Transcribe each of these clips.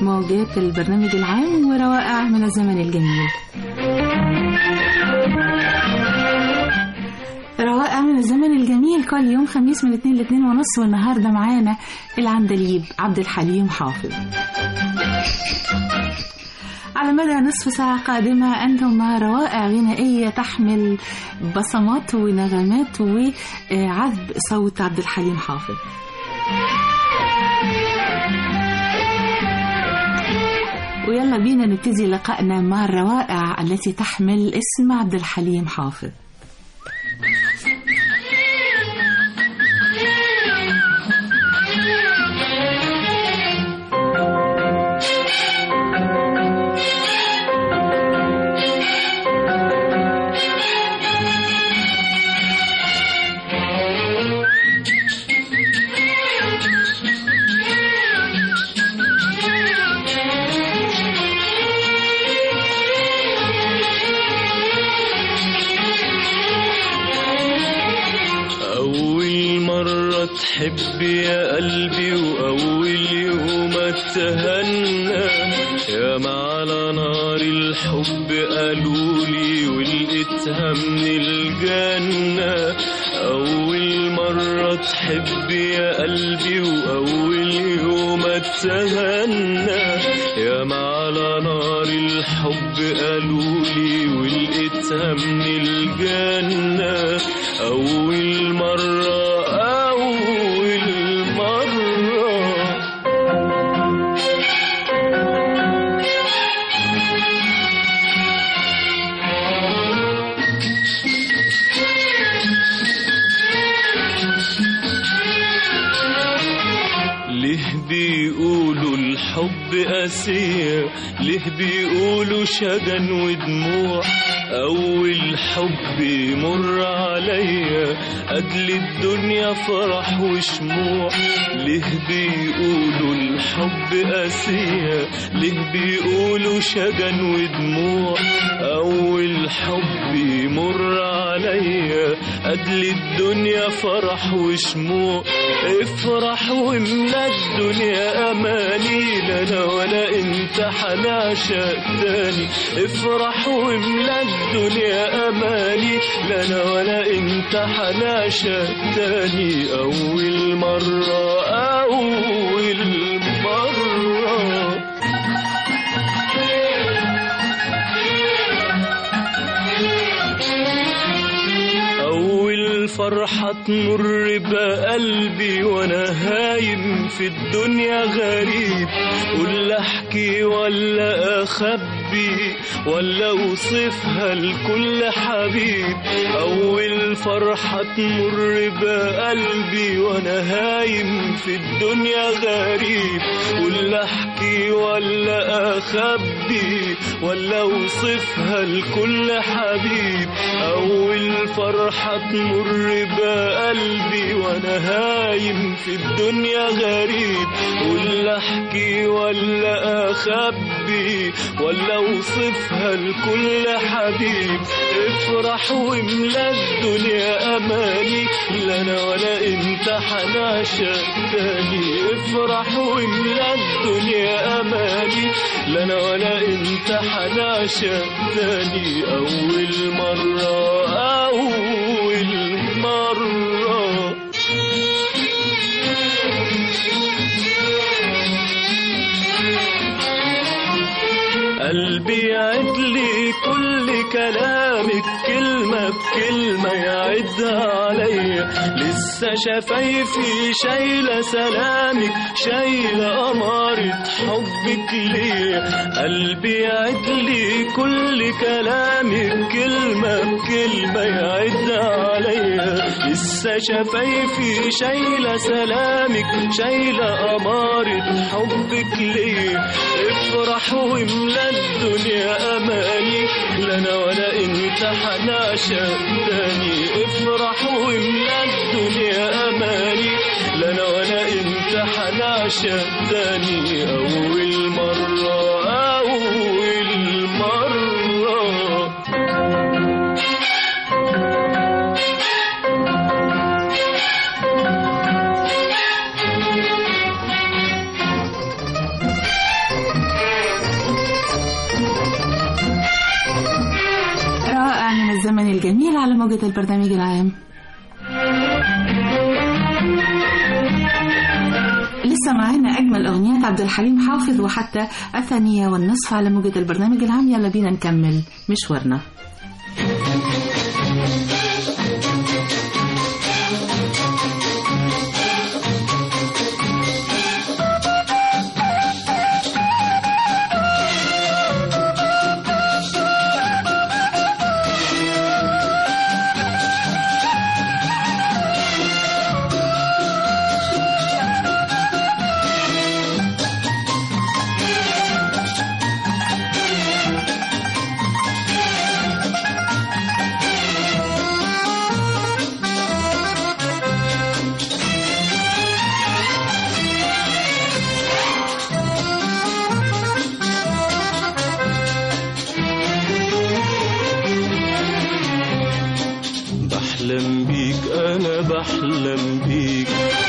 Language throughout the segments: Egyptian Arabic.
موجات البرنامج العام وروائع من الزمن الجميل روائع من الزمن الجميل كل يوم خميس من 2 ل 2 ونص والنهارده معانا العندليب عبد الحليم حافظ على مدى نصف ساعة قادمة أنتم مع روائع غنائية تحمل بصمات ونغمات وعذب صوت عبد الحليم حافظ ويلا بينا نبتدي لقائنا مع الروائع التي تحمل اسم عبد الحليم حافظ أول مرة تحب يا قلبي وأول يوم اتهنى يا على نار الحب قالولي ولقيتها من الجنة أول مرة تحب يا قلبي وأول يوم اتهنى يا على نار الحب قالولي ولقيتها من الجنة أول مرة أول مرة ليه بيقولوا الحب قاسية ليه بيقولوا شجن ودموع أول حب يمر عليا أجل الدنيا فرح وشموع ليه بيقولوا الحب قاسية ليه بيقولوا شجن ودموع أول حب يمر عليا أجل الدنيا فرح وشموع افرح واملا الدنيا أماني لا أنا ولا أنت حنعشق تاني افرح واملا الدنيا أماني لا أنا ولا أنت حنعشق تاني أول مرة أول مرة أول فرحة تمر بقلبي وأنا هايم في الدنيا غريب قول أحكي ولا أخبي ولا أوصفها لكل حبيب أول فرحة تمر بقلبي وأنا هايم في الدنيا غريب قول أحكي ولا أخبي ولا أوصفها لكل حبيب أول فرحة تمر بقلبي وأنا هايم في الدنيا غريب قول أحكي ولا أخبي ولا أوصفها لكل حبيب افرح واملا الدنيا أماني لا أنا ولا أنت حنعشق تاني افرح واملا الدنيا أماني لا أنا ولا أنت حنعشق تاني أول مرة أول مرة قلبي يعد لي كل كلامك كلمة بكلمة يعدها عليا لسه شفايفي شايلة سلامك شايلة أمارة حبك ليا قلبي يعد لي كل كلامك كلمة بكلمة يعدها عليا لسه شفايفي شايلة سلامك شايلة أمارة حبك ليا افرح واملا الدنيا أماني لا أنا ولا أنت حنعشق تاني افرح واملا الدنيا أماني لا أنا ولا أنت حنعشق تاني أول مرة أول مرة الزمن الجميل على موجة البرنامج العام لسه معانا أجمل أغنيات عبد الحليم حافظ وحتى الثانية والنصف على موجة البرنامج العام يلا بينا نكمل مشوارنا بحلم بيك انا بحلم بيك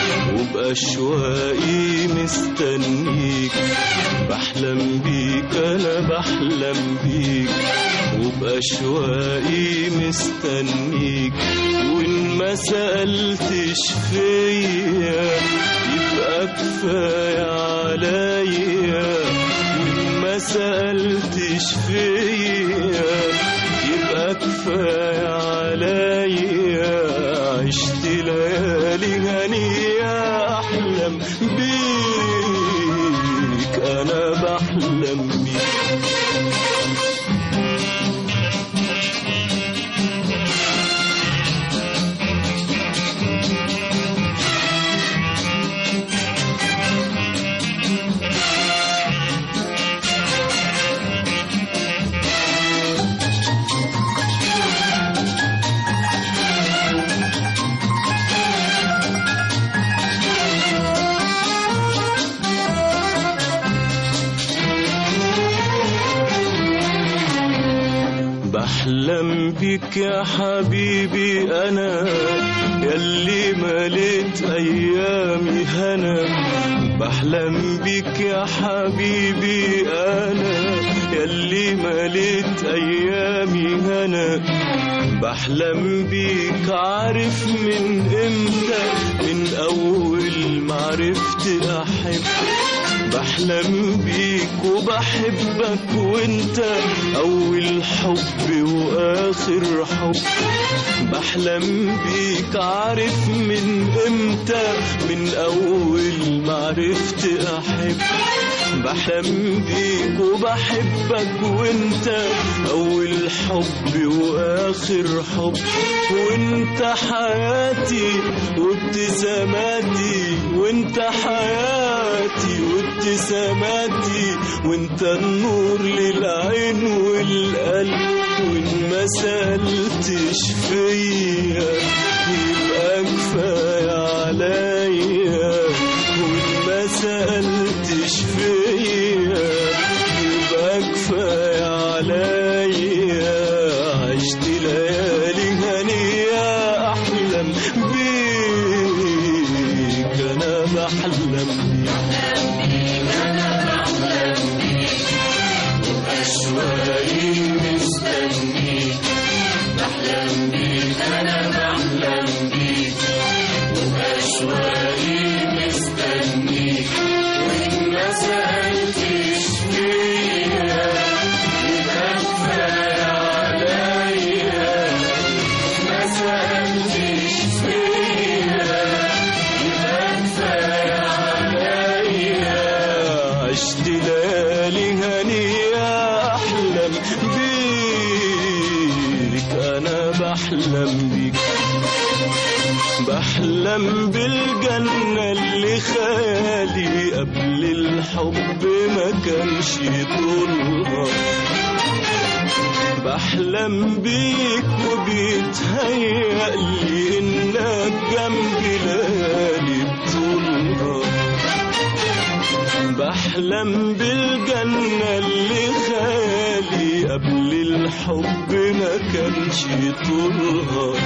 وبأشواقي مستنيك بحلم بيك انا بحلم بيك وبأشواقي مستنيك وان ما سألتش فيا يبقى كفاية عليا وان ما سألتش فيا يبقى كفاية عليا عشت ليالي هنية أحلم بيك أنا بحلم بيك بحلم بيك يا حبيبي انا يلي مليت ايامي هنا بحلم بيك يا حبيبي انا يلي مليت ايامي هنا بحلم بيك عارف من امتى من اول ما عرفت احب بحلم بيك وبحبك وانت اول حب واخر حب بحلم بيك عارف من امتى من اول ما عرفت احب بحلم بيك وبحبك وانت اول حب واخر حب وانت حياتي وابتساماتي وانت حياتي وابتساماتي وانت النور للعين والقلب وان ما سألتش فيا يبقى كفاية عليا وان ما سألتش فيا يبقى كفاية عليا عشت ليالي هنية أحلم بيك أنا بحلم بيك أشواقي مستنيك بحلم بيك أنا بحلم بيك وأشواقي مستنيك وإن ما سألتش فيا يبقى كفاية عليا ما سألتش فيا يبقى كفاية عليا عشت ليالي هنية أحلم بيك أنا بحلم بيك بحلم بالجنة اللي خيالي قبل الحب ما كانش طولها بحلم بيك وبيتهيألي إنك جنبي ليالي بطولها بحلم بالجنة اللي خالي قبل الحب ما كانش طولها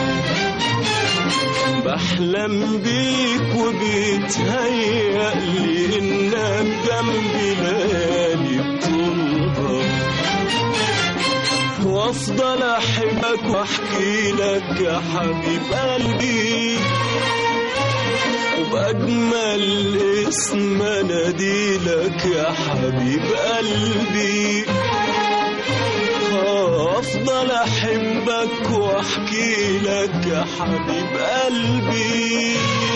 بحلم بيك وبيتهيألي إنك جنبي ليالي بطولها وافضل احبك واحكي لك يا حبيب قلبي وبأجمل اسم اناديلك يا حبيب قلبي افضل احبك واحكي لك يا حبيب قلبي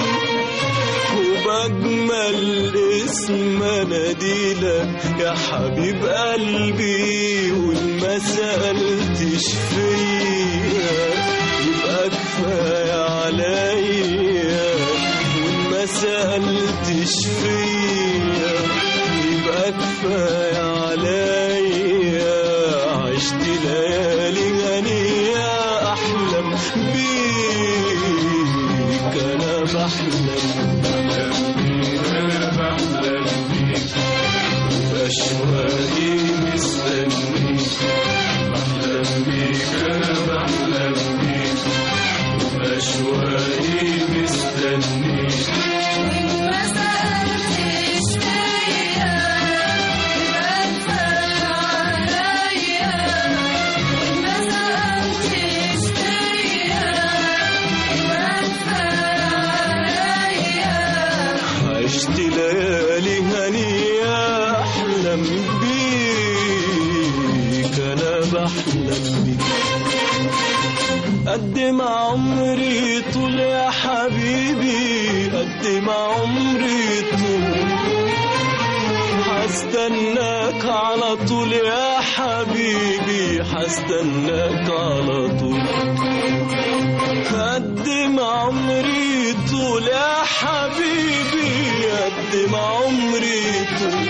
وبأجمل اسم اناديلك يا حبيب قلبي وإن ما سألتش فيا يبقى كفاية عليا وإن ما سألتش فيا يبقى كفاية عليا عشت ليالي غنية أحلم بيك أنا بحلم أشواقي مستنيك بحلم بيك أنا بحلم بيك أشواقي مستنيك ما سألتش فيا يبقى عليا ما سألتش فيا يبقى عليا عشت ليالي هنية أحلم بيك أنا بحلم بيك قد ما عمري طول يا حبيبي قد ما عمري طول هستناك على طول يا حبيبي هستناك على طول قد ما عمري طول يا حبيبي قد ما عمري طول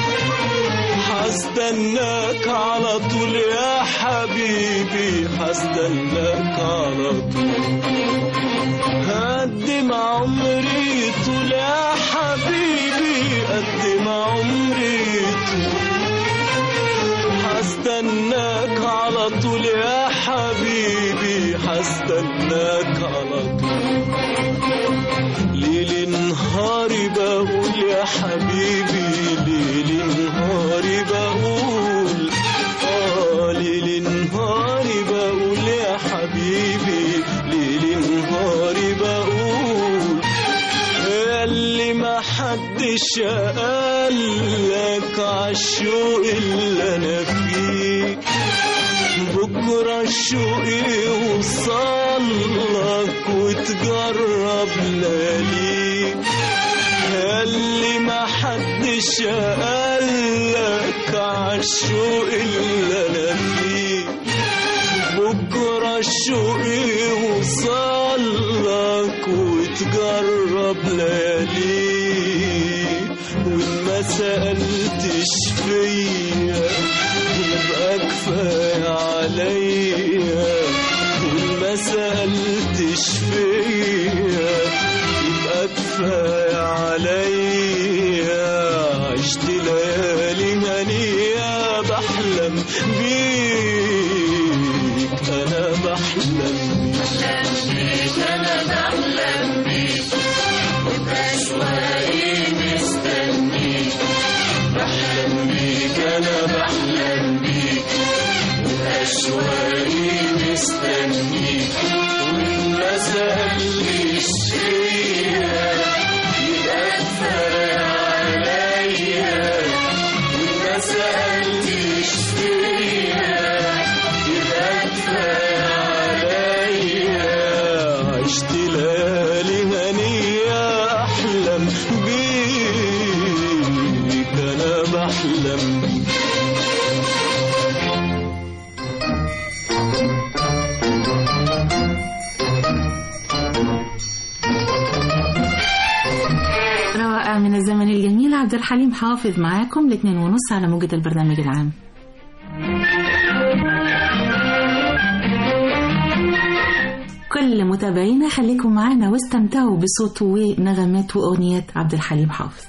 هستناك على طول يا حبيبي هستناك على طول قد ما عمري طول يا حبيبي قد ما عمري طول هستناك على طول يا حبيبي هستناك على طول ليل نهاري بقول يا حبيبي ليل نهاري بقول آه ليل نهاري بقول يا حبيبي ليل نهاري بقول اللي ما حدش قالك عالشوق اللي انا فيه بكرة الشوق يوصلك وتجرب لياليك اللي ما حدش قالك عالشوق اللي انا فيه بكرة الشوق يوصلك وتجرب لياليك وإن ما سألتش فيا يبقى كفاية عليا وإن ما سألتش فيا يبقى كفاية عليا عشت ليالي هنية بحلم بيك أنا بحلم بيك أنا بحلم بيك بأشواقي مستنيك بحلم بيك أنا بحلم بيك أشواقي مستنيك وإن ما سألتش فيا يبقى كفاية عليا وإن ما سألتش فيا يبقى كفاية عليا عشت ليالي هنية أحلم بيك أنا بحلم بيك روائع من الزمن الجميل عبد الحليم حافظ معاكم الاثنين ونص على موجة البرنامج العام كل متابعينا خليكم معانا واستمتعوا بصوت ونغمات وأغنيات عبد الحليم حافظ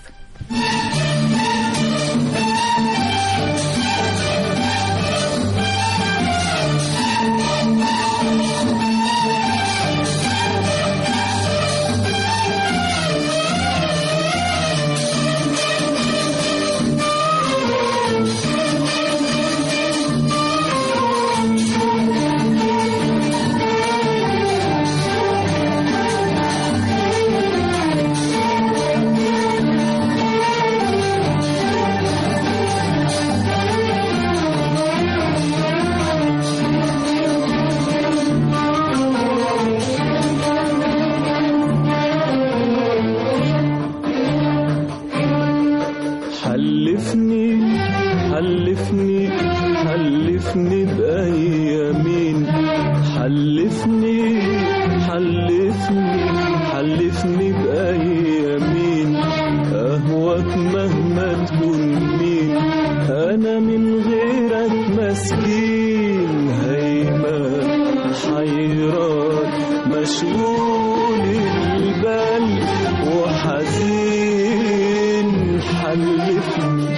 حيران مشغول البال وحزين حلفني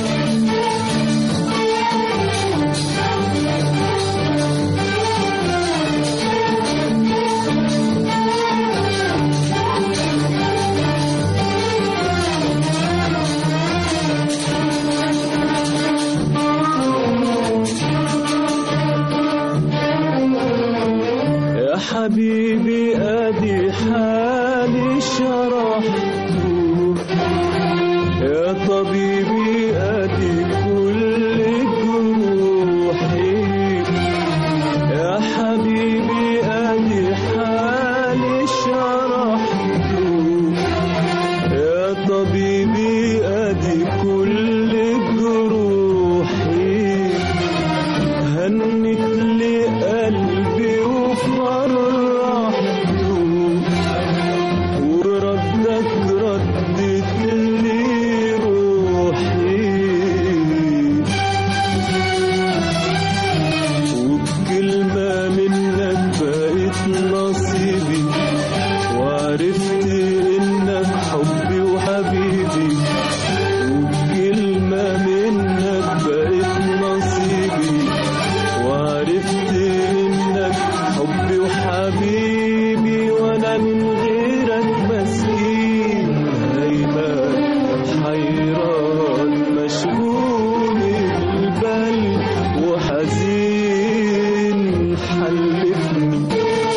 يا حبيبي ادي حالي شرحته يا طبيبي ادي كل جروحي يا حبيبي ادي حالي شرحته يا طبيبي ادي كل جروحي هنت لي قلبي وفرحته وردك ردت لي روحي وبكلمة منك بقيت نصيبي وعرفت انك حبي وحبيبي وبكلمة منك بقيت نصيبي وعرفت انك حبي وحبيبي وانا من غيرك مسكين هيبان حيران مشغول البال وحزين حلفني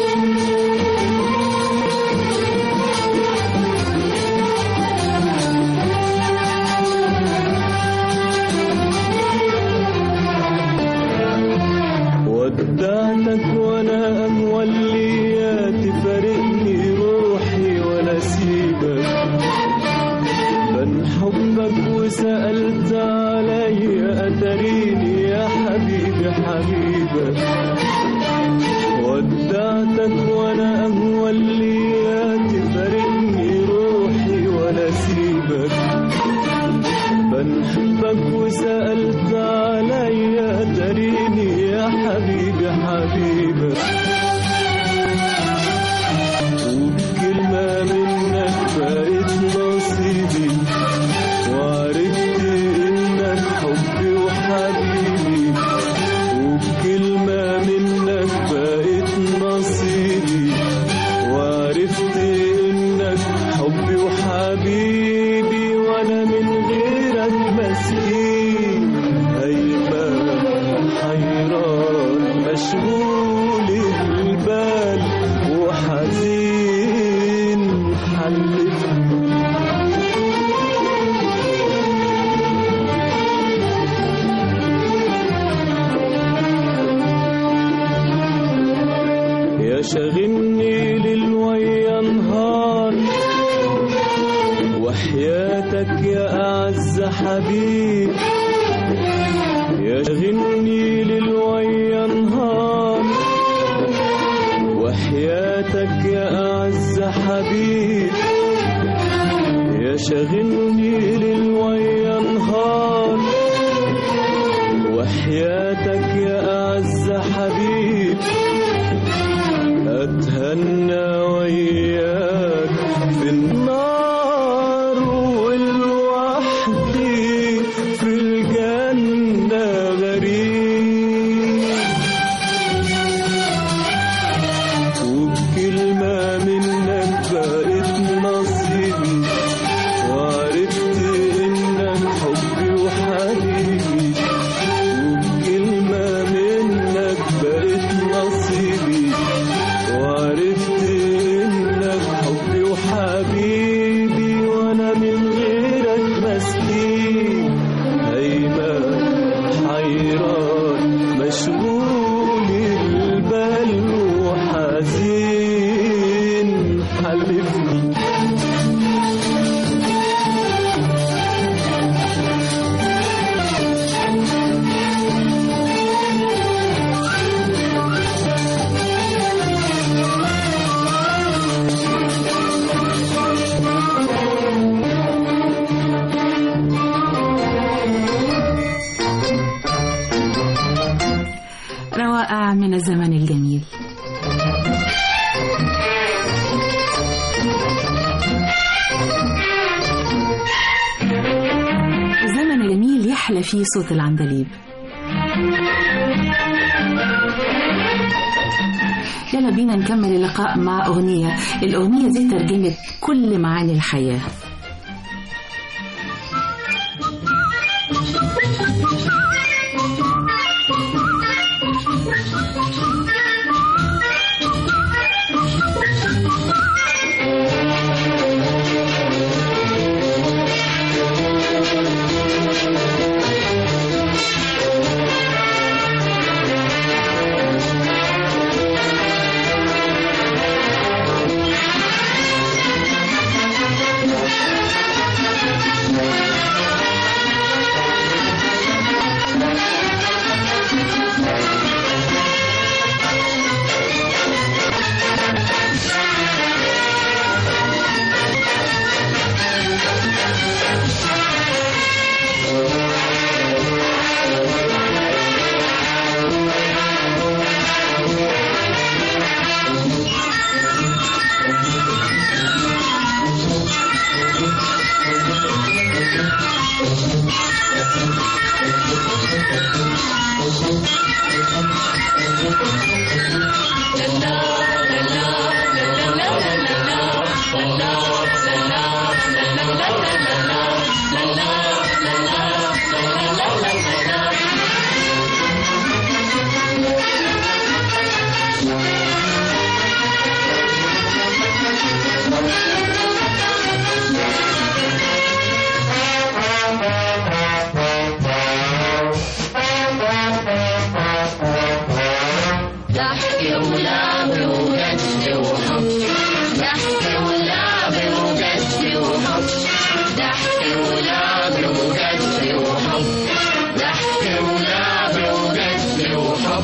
ودعتك وانا اموليات تفارقني روحي ولا سيبك من حبك وسألت عليا أتريني يا حبيبي حبيبك ودعتك وانا اموليات تفارقني روحي ولا سيبك بنحبك وسألت عليا تريني يا حبيبي حبيبك وبكلمة منك بقيت نصيبي وعرفت انك حبي وحبيبي وبكلمة منك بقيت نصيبي وعرفت انك حبي وحبيبي وانا من غيرك مسكين هيبان حيران مشغول البال وحزين حلفني يا شاغلني ليل ويا نهار وحياتك يا أعز حبيب يا شاغلني ليل ويا نهار وحياتك يا أعز حبيب يا شاغلني ليل ويا نهار وحياتك يا أعز حبيب أتهنى وياك في النار والوحدي في الجنة غريب وبكلمة منك بقيت نصيبي وعرفت إنك حبي وحبيبي وبكلمة منك بقيت نصيبي وعرفت إنك حبي وحبيبي وأنا من غيرك مسكين هيبان حيران مشغول البال وحزين حلفني روائع من الزمن الجميل زمن جميل يحلى فيه صوت العندليب يلا بينا نكمل اللقاء مع أغنية الأغنية دي ترجمت كل معاني الحياة ضحك ولعب وجد وحب ضحك ولعب وجد وحب ضحك ولعب وجد وحب ضحك ولعب وجد وحب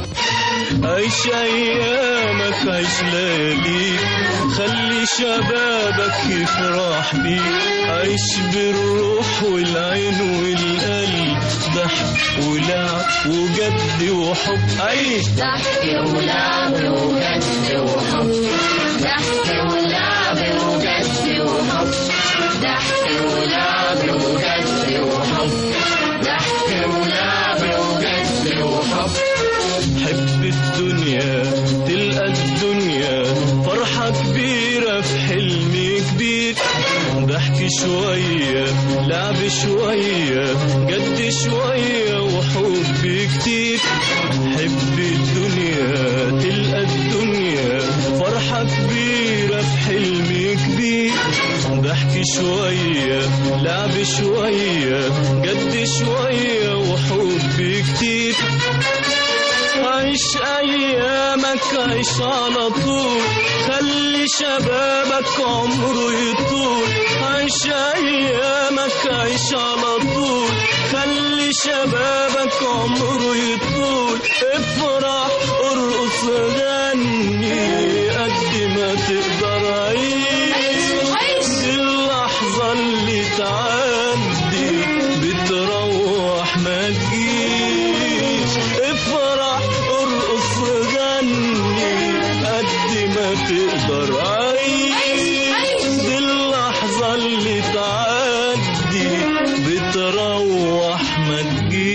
عيش ايامك عيش لياليك خلي شبابك يفرح بيك عيش بالروح والعين والقلب ضحك ولعب وجد وحب عيش ضحك ولعب وجد وحب ضحك ولعب وجد وحب ضحك ولعب وجد وحب ضحك ولعب وجد وحب حب الدنيا تلقى الدنيا فرحة كبيرة في حلم كبير ضحك شوية لعب شوية جد شوية وحب كتير حب الدنيا تلقى الدنيا فرحة كبيرة في حلم كبير ضحك شوية لعب شوية جد شوية وحب كتير عيش ايامك عيش على طول خلي شبابك عمره يطول عيش ايامك عيش على طول خلي شبابك عمره يطول افرح ارقص غني قد ما تقدر عيش اللحظة اللي تعدي بتروح ما تجيش افرح ارقص غني قد ما تقدر عيش دي اللحظة اللي تعدي بتروح ما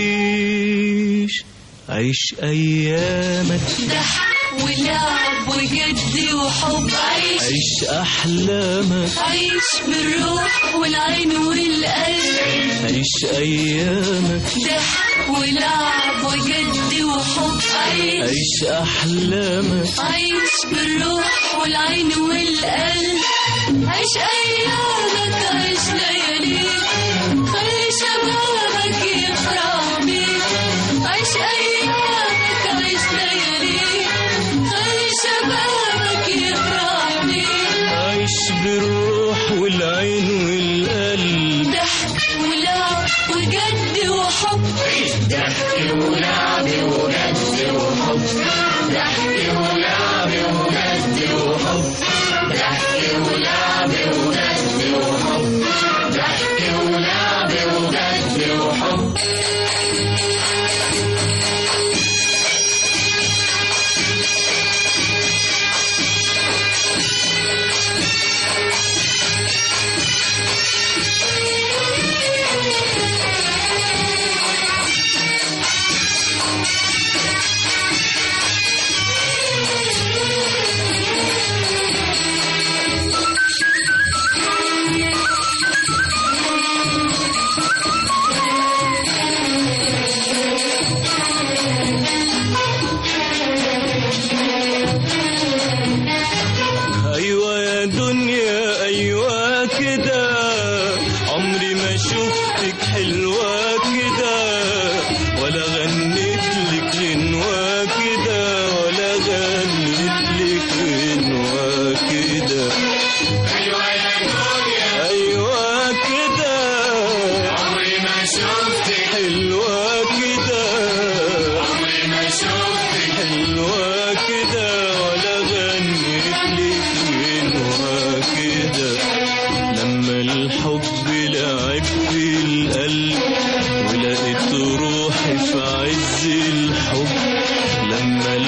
تجيش عيش ايامك ضحك ولعب وجد وحب عيش عيش احلامك عيش بالروح والعين والقلب عيش ايامك ضحك ولعب وجد وحب عيش عيش احلامك عيش بالروح والعين والقلب عيش ايامك عيش لياليك خلي شبابك يفرح بيك عيش ايامك عيش لياليك خلي شبابك يفرح بيك عيش بالروح والعين والقلب ضحك ولعب وجد وحب ضحك ولعب وجد وحب ضحك ولعب وجد وحب ضحك ولعب وجد وحب ضحك ولعب وجد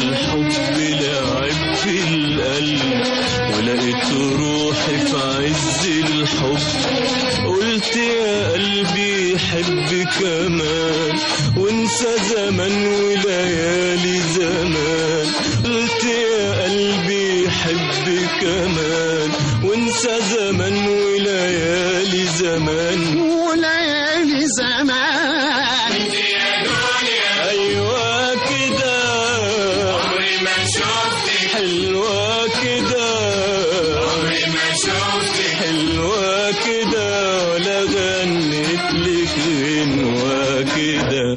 الحب لعب في القلب ولقيت روحي في عز الحب قلت يا قلبي حب كمان وانسى زمان وليالي زمان قلت يا قلبي حب كمان وانسى زمان وليالي زمان وليالي زمان ايوه كده عمري ما شفتك حلوه كده عمري ما شفتك حلوه كده ولا غنيت لك غنوه كده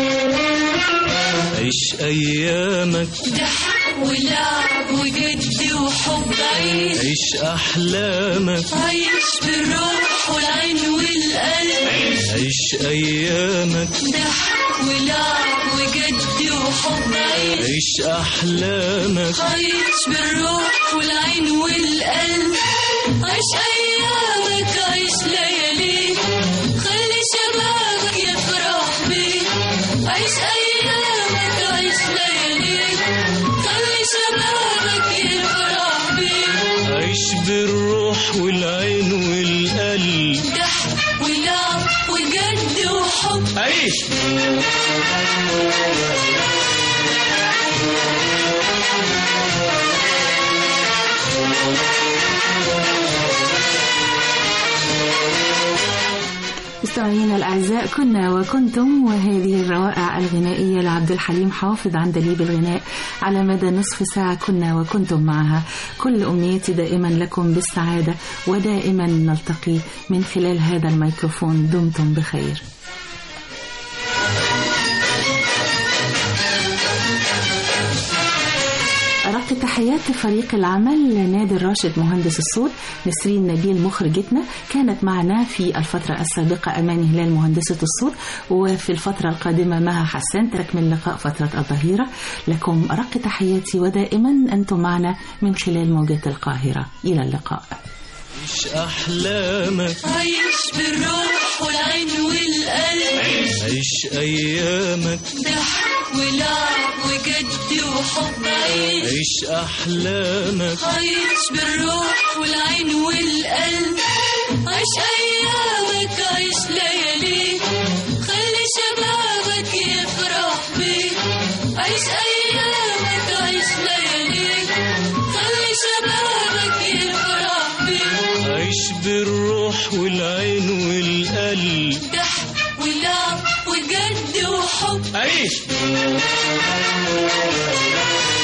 عيش ايامك ضحك ولعب وجد وحب عيش عيش احلامك عيش بالروح والعين والقلب عيش ايامك ضحك ولعب وجد وحب عيش عيش احلامك عيش بالروح والعين والقلب عيش ايامك عيش لياليك خلي شبابك يفرح بيك عيش ايامك عيش لياليك خلي شبابك يفرح بيك عيش بالروح والعين والقلب ضحك ولعب وجد وحب عيش مستمعينا الأعزاء كنا وكنتم وهذه الروائع الغنائية لعبد الحليم حافظ عندليب الغناء على مدى نصف ساعة كنا وكنتم معها كل أمنيتي دائما لكم بالسعادة ودائما نلتقي من خلال هذا الميكروفون دمتم بخير أرقت تحيات فريق العمل نادر راشد مهندس الصوت نسرين نبيل مخرجتنا كانت معنا في الفترة السابقة أماني هلال مهندسة الصوت وفي الفترة القادمة مها حسان تكمل لقاء فترة الظهيرة لكم أرق تحياتي ودائما أنتم معنا من خلال موجات القاهرة إلى اللقاء عيش احلامك عيش بالروح والعين والقلب عيش ايامك ضحك ولعب وجد وحب عيش عيش احلامك عيش بالروح والعين والقلب عيش ايامك عيش لياليك خلي شبابك يفرح بيك عيش ايامك عيش لياليك خلي شبابك يفرح بيك عيش بالروح والعين والقلب ضحك ولعب وجد وحب عيش